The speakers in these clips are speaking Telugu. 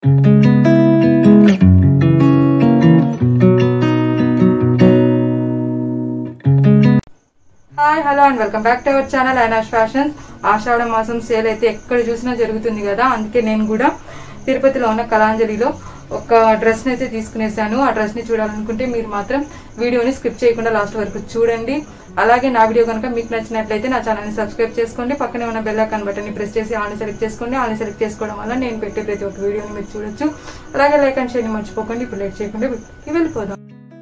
hi hello and welcome back to our channel Ainash fashions ఆషాఢ మాసం సేల్ అయితే ఎక్కడ చూసినా జరుగుతుంది కదా అందుకే నేను కూడా తిరుపతిలో ఉన్న కళాంజలిలో ఒక డ్రెస్ని అయితే తీసుకునేసాను ఆ డ్రెస్ని చూడాలనుకుంటే మీరు మాత్రం వీడియోని స్కిప్ చేయకుండా లాస్ట్ వరకు చూడండి అలాగే నా వీడియో కనుక మీకు నచ్చినట్లయితే నా ఛానల్ని సబ్స్క్రైబ్ చేసుకోండి పక్కనే ఉన్న బెల్ ఐకాన్ బటన్ని ప్రెస్ చేసి ఆల్ని సెలెక్ట్ చేసుకోండి ఆల్ని సెలెక్ట్ చేసుకోవడం వల్ల నేను పెట్టే ప్రతి ఒక్క వీడియోని మీరు చూడొచ్చు అలాగే లైక్ అండ్ షేర్ని మర్చిపోకండి ఇప్పుడు లేట్ చేయకుండా వీడియోకి వెళ్ళిపోదాం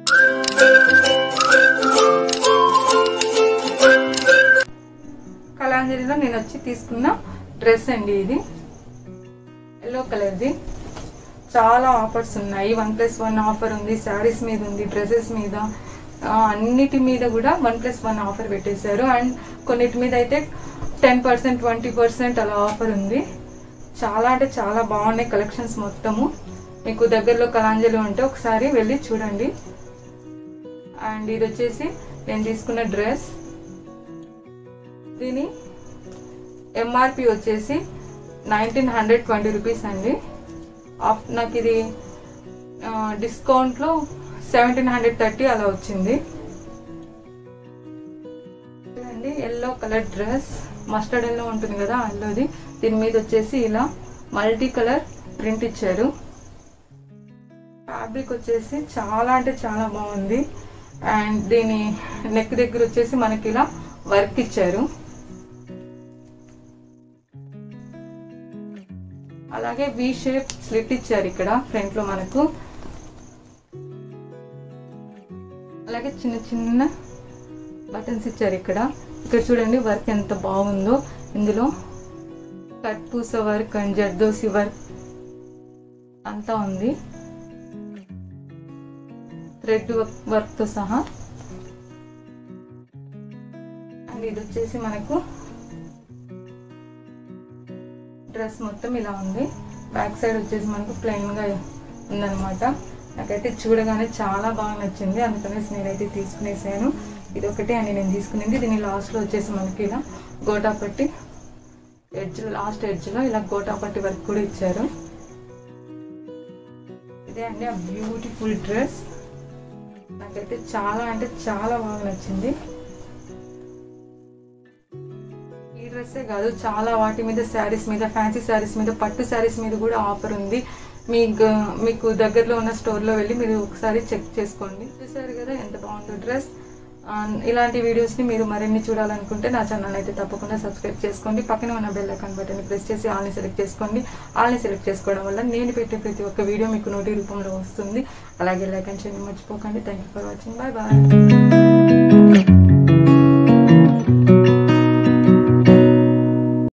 కళాంజలిలో నేను వచ్చి తీసుకున్న డ్రెస్ అండి ఇది ఎల్లో కలర్ది చాలా ఆఫర్స్ ఉన్నాయి వన్ ప్లస్ వన్ ఆఫర్ ఉంది శారీస్ మీద ఉంది డ్రెస్సెస్ మీద ఆ, అన్నిటి మీద కూడా వన్ ప్లస్ వన్ ఆఫర్ పెట్టేశారు అండ్ కొన్నిటి మీద అయితే టెన్ పర్సెంట్ ట్వంటీ పర్సెంట్ అలా ఆఫర్ ఉంది చాలా అంటే చాలా బాగున్నాయి కలెక్షన్స్ మొత్తము మీకు దగ్గరలో కళాంజలి ఉంటే ఒకసారి వెళ్ళి చూడండి అండ్ ఇది వచ్చేసి నేను తీసుకున్న డ్రెస్ దీని ఎంఆర్పి వచ్చేసి నైన్టీన్ హండ్రెడ్ ట్వంటీ రూపీస్ అండి ఆఫ్ నాకు ఇది ఆ, డిస్కౌంట్లో సెవెంటీన్ హండ్రెడ్ థర్టీ అలా వచ్చింది చూడండి yellow colour dress mustard yellow ఉంటుంది కదా అల్లోది దీని మీద వచ్చేసి ఇలా మల్టీ కలర్ ప్రింట్ ఇచ్చారు ఫ్యాబ్రిక్ వచ్చేసి చాలా అంటే చాలా బాగుంది అండ్ దీని నెక్ దగ్గర వచ్చేసి మనకి ఇలా వర్క్ ఇచ్చారు అలాగే వి షేప్ స్లిట్ ఇచ్చారు ఇక్కడ ఫ్రంట్ లో మనకు అలాగే చిన్న చిన్న బటన్స్ ఇచ్చారు ఇక్కడ ఇక్కడ చూడండి వర్క్ ఎంత బాగుందో ఇందులో కట్ పూస వర్క్ అండ్ జర్దోసి వర్క్ అంతా ఉంది థ్రెడ్ వర్క్ తో సహా అండ్ ఇది వచ్చేసి మనకు డ్రెస్ మొత్తం ఇలా ఉంది బ్యాక్ సైడ్ వచ్చేసి మనకు ప్లెయిన్ గా ఉందన్నమాట నాకైతే చూడగానే చాలా బాగా నచ్చింది అందుకనేసి నేనైతే తీసుకునేసాను ఇది ఒకటే అండి నేను తీసుకునేది దీని లాస్ట్ లో వచ్చేసి మనకి ఇలా గోటా పట్టి ఎడ్జ్ లాస్ట్ ఎడ్జ్ లో ఇలా గోటా పట్టి వర్క్ కూడా ఇచ్చారు ఇదే అండి ఆ బ్యూటిఫుల్ డ్రెస్ నాకైతే చాలా అంటే చాలా బాగా నచ్చింది ఈ డ్రెస్సే కాదు చాలా వాటి మీద శారీస్ మీద ఫ్యాన్సీ శారీస్ మీద పట్టు శారీస్ మీద కూడా ఆఫర్ ఉంది మీకు మీకు దగ్గరలో ఉన్న స్టోర్లో వెళ్ళి మీరు ఒకసారి చెక్ చేసుకోండి చూసారు కదా ఎంత బాగుందో డ్రెస్ ఆ, ఇలాంటి వీడియోస్ని మీరు మరిన్ని చూడాలనుకుంటే నా ఛానల్ అయితే తప్పకుండా సబ్స్క్రైబ్ చేసుకోండి పక్కనే ఉన్న బెల్ ఐకాన్ బటన్ని ప్రెస్ చేసి ఆల్ని సెలెక్ట్ చేసుకోండి ఆల్ని సెలెక్ట్ చేసుకోవడం వల్ల నేను పెట్టే ప్రతి ఒక్క వీడియో మీకు నోటి రూపంలో వస్తుంది అలాగే లైక్ అండ్ చేయడం మర్చిపోకండి thank you for watching bye bye